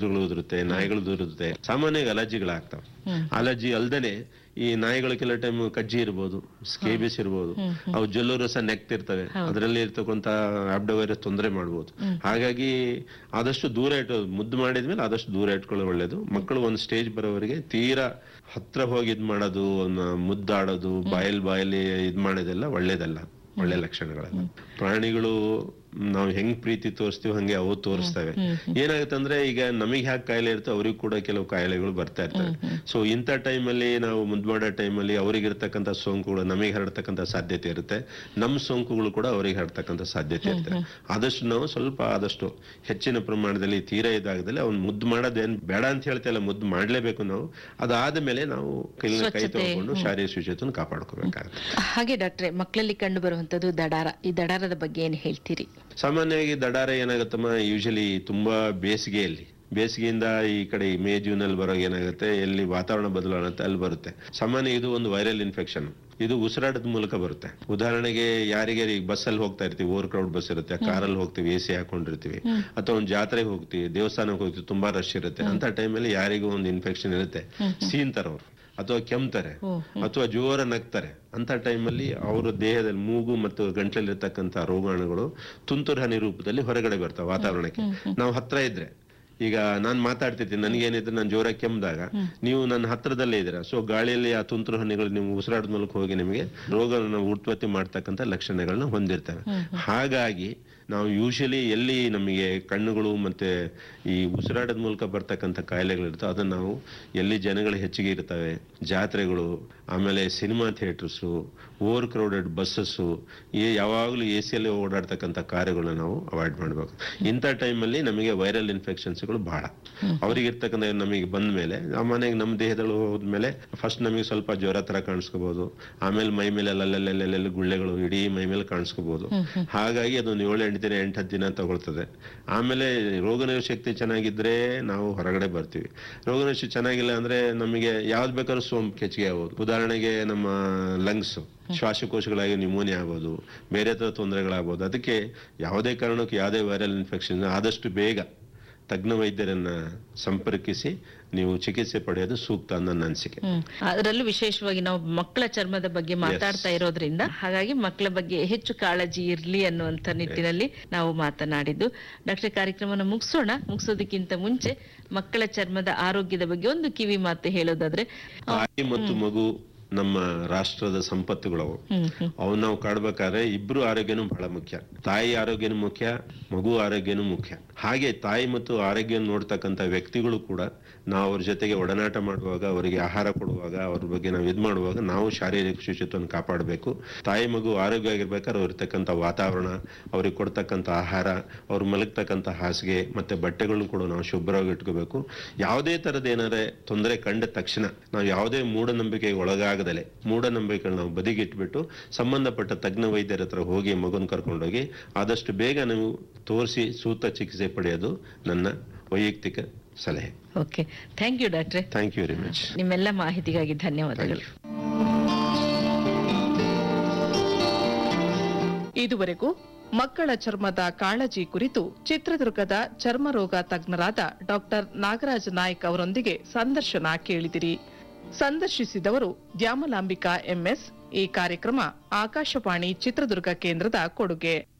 ಮನುಷ್ಯರುಗಳು ಉದುರುತ್ತೆ ನಾಯಿಗಳು ಉದುರುತ್ತೆ ಸಾಮಾನ್ಯವಾಗಿ ಅಲರ್ಜಿಗಳಾಗ್ತವೆ ಅಲರ್ಜಿ ಅಲ್ದೇನೆ ಈ ನಾಯಿಗಳು ಕೆಲವು ಟೈಮ್ ಕಜ್ಜಿ ಇರ್ಬೋದು ಸ್ಕೇಬಿಸ್ ಇರ್ಬೋದು ಅವು ಜೊಲ್ಲು ರಸ ನೆಕ್ತಿರ್ತವೆ ಅದರಲ್ಲಿ ಇರ್ತಕ್ಕಂತ ವೈರಸ್ ತೊಂದರೆ ಮಾಡ್ಬೋದು ಹಾಗಾಗಿ ಆದಷ್ಟು ದೂರ ಇಟ್ಟು ಮುದ್ದು ಮಾಡಿದ್ಮೇಲೆ ಆದಷ್ಟು ದೂರ ಇಟ್ಕೊಳ್ಳೋದು ಒಳ್ಳೇದು ಮಕ್ಕಳು ಒಂದು ಸ್ಟೇಜ್ ಬರೋವರೆಗೆ ತೀರಾ ಹತ್ರ ಹೋಗಿ ಇದ್ ಮಾಡೋದು ಅವ್ನ ಮುದ್ದಾಡೋದು ಬಾಯಲ್ ಬಾಯಲ್ಲಿ ಇದ್ ಮಾಡೋದೆಲ್ಲ ಒಳ್ಳೇದಲ್ಲ ಒಳ್ಳೆ ಲಕ್ಷಣಗಳಲ್ಲ ಪ್ರಾಣಿಗಳು ನಾವು ಹೆಂಗ್ ಪ್ರೀತಿ ತೋರಿಸ್ತೀವಿ ಹಂಗೆ ಅವು ತೋರಿಸ್ತವೆ ಏನಾಗುತ್ತೆ ಅಂದ್ರೆ ಈಗ ನಮಗೆ ಹ್ಯಾಕ್ ಕಾಯಿಲೆ ಇರುತ್ತೆ ಅವ್ರಿಗೂ ಕೂಡ ಕೆಲವು ಕಾಯಿಲೆಗಳು ಬರ್ತಾ ಇರ್ತವೆ ಸೊ ಇಂಥ ಟೈಮಲ್ಲಿ ನಾವು ಮುದ್ದು ಮಾಡೋ ಟೈಮಲ್ಲಿ ಅವ್ರಿಗೆ ಇರ್ತಕ್ಕಂಥ ಸೋಂಕುಗಳು ನಮಗೆ ಹರಡ್ತಕ್ಕಂಥ ಸಾಧ್ಯತೆ ಇರುತ್ತೆ ನಮ್ಮ ಸೋಂಕುಗಳು ಕೂಡ ಅವ್ರಿಗೆ ಹರಡ್ತಕ್ಕಂಥ ಸಾಧ್ಯತೆ ಇರುತ್ತೆ ಆದಷ್ಟು ನಾವು ಸ್ವಲ್ಪ ಆದಷ್ಟು ಹೆಚ್ಚಿನ ಪ್ರಮಾಣದಲ್ಲಿ ತೀರಾ ಇದಾಗದಲ್ಲಿ ಅವ್ನು ಮುದ್ದು ಮಾಡೋದೇನ್ ಬೇಡ ಅಂತ ಹೇಳ್ತಾ ಇಲ್ಲ ಮುದ್ದು ಮಾಡ್ಲೇಬೇಕು ನಾವು ಅದಾದ ಮೇಲೆ ನಾವು ಕೈ ಕೈ ತಗೊಂಡು ಶಾರೀರಿಕ ಶುಚಿತ್ವನ ಕಾಪಾಡ್ಕೋಬೇಕಾಗುತ್ತೆ ಹಾಗೆ ಡಾಕ್ಟ್ರೆ ಮಕ್ಕಳಲ್ಲಿ ಕಂಡು ಬರುವಂತದ್ದು ದಡಾರ ಈ ದಡಾರದ ಬಗ್ಗೆ ಏನ್ ಹೇಳ್ತೀರಿ ಸಾಮಾನ್ಯವಾಗಿ ದಡಾರ ಏನಾಗುತ್ತಮ್ಮ ಯೂಶಲಿ ತುಂಬಾ ಬೇಸಿಗೆಯಲ್ಲಿ ಬೇಸಿಗೆಯಿಂದ ಈ ಕಡೆ ಮೇ ಜೂನ್ ಅಲ್ಲಿ ಬರೋ ಏನಾಗುತ್ತೆ ಎಲ್ಲಿ ವಾತಾವರಣ ಬದಲಾವಣೆ ಅಲ್ಲಿ ಬರುತ್ತೆ ಸಾಮಾನ್ಯ ಇದು ಒಂದು ವೈರಲ್ ಇನ್ಫೆಕ್ಷನ್ ಇದು ಉಸಿರಾಟದ ಮೂಲಕ ಬರುತ್ತೆ ಉದಾಹರಣೆಗೆ ಯಾರಿಗೆ ಈಗ ಬಸ್ ಅಲ್ಲಿ ಹೋಗ್ತಾ ಇರ್ತೀವಿ ಓವರ್ ಕ್ರೌಡ್ ಬಸ್ ಇರುತ್ತೆ ಕಾರಲ್ಲಿ ಹೋಗ್ತೀವಿ ಎ ಸಿ ಹಾಕೊಂಡಿರ್ತೀವಿ ಅಥವಾ ಒಂದು ಜಾತ್ರೆಗೆ ಹೋಗ್ತೀವಿ ದೇವಸ್ಥಾನಕ್ಕೆ ಹೋಗ್ತೀವಿ ತುಂಬಾ ರಶ್ ಇರುತ್ತೆ ಅಂತ ಟೈಮಲ್ಲಿ ಯಾರಿಗೂ ಒಂದು ಇನ್ಫೆಕ್ಷನ್ ಇರುತ್ತೆ ಸೀನ್ತಾರವ್ರು ಅಥವಾ ಕೆಮ್ತಾರೆ ಅಥವಾ ಜೋರ ನಗ್ತಾರೆ ಅಂತ ಟೈಮಲ್ಲಿ ಅವರ ದೇಹದಲ್ಲಿ ಮೂಗು ಮತ್ತು ಗಂಟ್ಲಲ್ಲಿ ಇರ್ತಕ್ಕಂಥ ರೋಗಾಣುಗಳು ತುಂತುರು ಹನಿ ರೂಪದಲ್ಲಿ ಹೊರಗಡೆ ಬರ್ತಾವೆ ವಾತಾವರಣಕ್ಕೆ ನಾವು ಹತ್ರ ಇದ್ರೆ ಈಗ ನಾನ್ ಮಾತಾಡ್ತಿರ್ತೀನಿ ನನಗೇನಿದ್ರೆ ನಾನು ಜೋರಾಗಿ ಕೆಮ್ಮಿದಾಗ ನೀವು ನನ್ನ ಹತ್ರದಲ್ಲೇ ಇದ್ದೀರಾ ಸೊ ಗಾಳಿಯಲ್ಲಿ ಆ ತುಂತುರು ಹನಿಗಳು ನೀವು ಉಸಿರಾಟದ ಮೂಲಕ ಹೋಗಿ ನಿಮಗೆ ರೋಗವನ್ನು ಉತ್ಪತ್ತಿ ಮಾಡ್ತಕ್ಕಂಥ ಲಕ್ಷಣಗಳನ್ನ ಹೊಂದಿರ್ತವೆ ಹಾಗಾಗಿ ನಾವು ಯೂಶಲಿ ಎಲ್ಲಿ ನಮಗೆ ಕಣ್ಣುಗಳು ಮತ್ತೆ ಈ ಉಸಿರಾಟದ ಮೂಲಕ ಬರ್ತಕ್ಕಂಥ ಕಾಯಿಲೆಗಳಿರ್ತವೆ ಅದನ್ನ ನಾವು ಎಲ್ಲಿ ಜನಗಳು ಹೆಚ್ಚಿಗೆ ಇರ್ತವೆ ಜಾತ್ರೆಗಳು ಆಮೇಲೆ cinema theatres overcrowded buses ಈ ಯಾವಾಗಲೂ ಎ ಸಿಯಲ್ಲಿ ಓಡಾಡ್ತಕ್ಕಂಥ ಕಾರ್ಯಗಳನ್ನ ನಾವು ಅವಾಯ್ಡ್ ಮಾಡಬೇಕು ಇಂಥ ಟೈಮಲ್ಲಿ ನಮಗೆ ವೈರಲ್ ಇನ್ಫೆಕ್ಷನ್ಸ್ಗಳು ಬಹಳ ಅವ್ರಿಗೆ ಇರ್ತಕ್ಕಂಥ ನಮಗೆ ಬಂದ ಮೇಲೆ ಸಾಮಾನ್ಯವಾಗಿ ನಮ್ಮ ದೇಹದಲ್ಲಿ ಹೋದ್ಮೇಲೆ ಫಸ್ಟ್ ನಮಗೆ ಸ್ವಲ್ಪ ಜ್ವರ ತರ ಕಾಣಿಸ್ಕೋಬಹುದು ಆಮೇಲೆ ಮೈ ಮೇಲೆ ಅಲ್ಲಲ್ಲೆಲ್ಲೆಲ್ಲೆಲ್ಲ ಗುಳ್ಳೆಗಳು ಇಡೀ ಮೈ ಮೇಲೆ ಕಾಣಿಸ್ಕೋಬಹುದು ಹಾಗಾಗಿ ಅದೊಂದು ಏಳು ಎಂಟು ದಿನ ಎಂಟು ಹತ್ತು ದಿನ ತಗೊಳ್ತದೆ ಆಮೇಲೆ ರೋಗನಿರೋಧಕ ಶಕ್ತಿ ಚೆನ್ನಾಗಿದ್ರೆ ನಾವು ಹೊರಗಡೆ ಬರ್ತೀವಿ ರೋಗನಿರೋಧಕ ಶಕ್ತಿ ಚೆನ್ನಾಗಿಲ್ಲ ಅಂದ್ರೆ ನಮಗೆ ಯಾವ್ದು ಬೇಕಾದ್ರೂ ಸೋಂಕು ಹೆಚ್ಚಿಗೆ ಆಗ್ಬೋದು ಉದಾಹರಣೆಗೆ ನಮ್ಮ ಲಂಗ್ಸ್ ಶ್ವಾಸಕೋಶಗಳಾಗಿ ನ್ಯೂಮೋನಿಯಾ ಆಗ್ಬೋದು ಬೇರೆ ತರ ತೊಂದರೆಗಳಾಗ್ಬೋದು ಅದಕ್ಕೆ ಯಾವುದೇ ಕಾರಣಕ್ಕೂ ಯಾವುದೇ ವೈರಲ್ ಇನ್ಫೆಕ್ಷನ್ ಆದಷ್ಟು ಬೇಗ ತಜ್ಞ ವೈದ್ಯರನ್ನ ಸಂಪರ್ಕಿಸಿ ನೀವು ಚಿಕಿತ್ಸೆ ಪಡೆಯೋದು ಸೂಕ್ತ ಅಂತ ನನ್ನ ಅನಿಸಿಕೆ ಹ್ಮ್ ಅದರಲ್ಲೂ ವಿಶೇಷವಾಗಿ ನಾವು ಮಕ್ಕಳ ಚರ್ಮದ ಬಗ್ಗೆ ಮಾತಾಡ್ತಾ ಇರೋದ್ರಿಂದ ಹಾಗಾಗಿ ಮಕ್ಕಳ ಬಗ್ಗೆ ಹೆಚ್ಚು ಕಾಳಜಿ ಇರ್ಲಿ ಅನ್ನುವಂತ ನಿಟ್ಟಿನಲ್ಲಿ ನಾವು ಮಾತನಾಡಿದ್ದು ಡಾಕ್ಟರ್ ಕಾರ್ಯಕ್ರಮನ ಮುಗಿಸೋಣ ಮುಗಿಸೋದಕ್ಕಿಂತ ಮುಂಚೆ ಮಕ್ಕಳ ಚರ್ಮದ ಆರೋಗ್ಯದ ಬಗ್ಗೆ ಒಂದು ಕಿವಿ ಮಾತು ಹೇಳೋದಾದ್ರೆ ತಾಯಿ ಮತ್ತು ಮಗು ನಮ್ಮ ರಾಷ್ಟ್ರದ ಸಂಪತ್ತುಗಳವು ಹ್ಮ್ ಹ್ಮ್ ಅವು ನಾವು ಕಾಡ್ಬೇಕಾದ್ರೆ ಇಬ್ರು ಆರೋಗ್ಯನೂ ಬಹಳ ಮುಖ್ಯ ತಾಯಿ ಆರೋಗ್ಯನೂ ಮುಖ್ಯ ಮಗು ಆರೋಗ್ಯನೂ ಮುಖ್ಯ ಹಾಗೆ ತಾಯಿ ಮತ್ತು ಆರೋಗ್ಯ ನೋಡ್ತಕ್ಕಂಥ ವ್ಯಕ್ತಿಗಳು ಕೂಡ ನಾವು ಅವ್ರ ಜೊತೆಗೆ ಒಡನಾಟ ಮಾಡುವಾಗ ಅವರಿಗೆ ಆಹಾರ ಕೊಡುವಾಗ ಅವ್ರ ಬಗ್ಗೆ ನಾವು ಇದ್ ಮಾಡುವಾಗ ನಾವು ಶಾರೀರಿಕ ಶುಚಿತ್ವವನ್ನು ಕಾಪಾಡಬೇಕು ತಾಯಿ ಮಗು ಆರೋಗ್ಯ ಆಗಿರ್ಬೇಕಾದ್ರೆ ಅವ್ರು ಇರ್ತಕ್ಕಂಥ ವಾತಾವರಣ ಅವ್ರಿಗೆ ಕೊಡ್ತಕ್ಕಂಥ ಆಹಾರ ಅವ್ರು ಮಲಗ್ತಕ್ಕಂಥ ಹಾಸಿಗೆ ಮತ್ತೆ ಬಟ್ಟೆಗಳನ್ನು ಕೂಡ ನಾವು ಶುಭ್ರವಾಗಿ ಇಟ್ಕೋಬೇಕು ಯಾವುದೇ ತರದ ಏನಾದ್ರೆ ತೊಂದರೆ ಕಂಡ ತಕ್ಷಣ ನಾವು ಯಾವುದೇ ಮೂಢನಂಬಿಕೆಗೆ ಒಳಗಾಗದಲೆ ಮೂಢನಂಬಿಕೆಗಳನ್ನ ನಾವು ಬದಿಗಿಟ್ಬಿಟ್ಟು ಸಂಬಂಧಪಟ್ಟ ತಜ್ಞ ವೈದ್ಯರ ಹತ್ರ ಹೋಗಿ ಮಗುನ್ ಕರ್ಕೊಂಡೋಗಿ ಆದಷ್ಟು ಬೇಗ ನೀವು ತೋರಿಸಿ ಸೂಕ್ತ ಚಿಕಿತ್ಸೆ ಪಡೆಯೋದು ನನ್ನ ವೈಯಕ್ತಿಕ ಸಲಹೆ ಓಕೆ ಥ್ಯಾಂಕ್ ಯು ಡಾಕ್ಟ್ರೆ ಥ್ಯಾಂಕ್ ಯು ವೆರಿ ಮಚ್ ನಿಮ್ಮೆಲ್ಲ ಮಾಹಿತಿಗಾಗಿ ಧನ್ಯವಾದಗಳು ಇದುವರೆಗೂ ಮಕ್ಕಳ ಚರ್ಮದ ಕಾಳಜಿ ಕುರಿತು ಚಿತ್ರದುರ್ಗದ ಚರ್ಮರೋಗ ತಜ್ಞರಾದ ಡಾಕ್ಟರ್ ನಾಗರಾಜ ನಾಯ್ಕ್ ಅವರೊಂದಿಗೆ ಸಂದರ್ಶನ ಕೇಳಿದಿರಿ ಸಂದರ್ಶಿಸಿದವರು ದ್ಯಾಮಲಾಂಬಿಕಾ ಎಂಎಸ್ ಈ ಕಾರ್ಯಕ್ರಮ ಆಕಾಶವಾಣಿ ಚಿತ್ರದುರ್ಗ ಕೇಂದ್ರದ ಕೊಡುಗೆ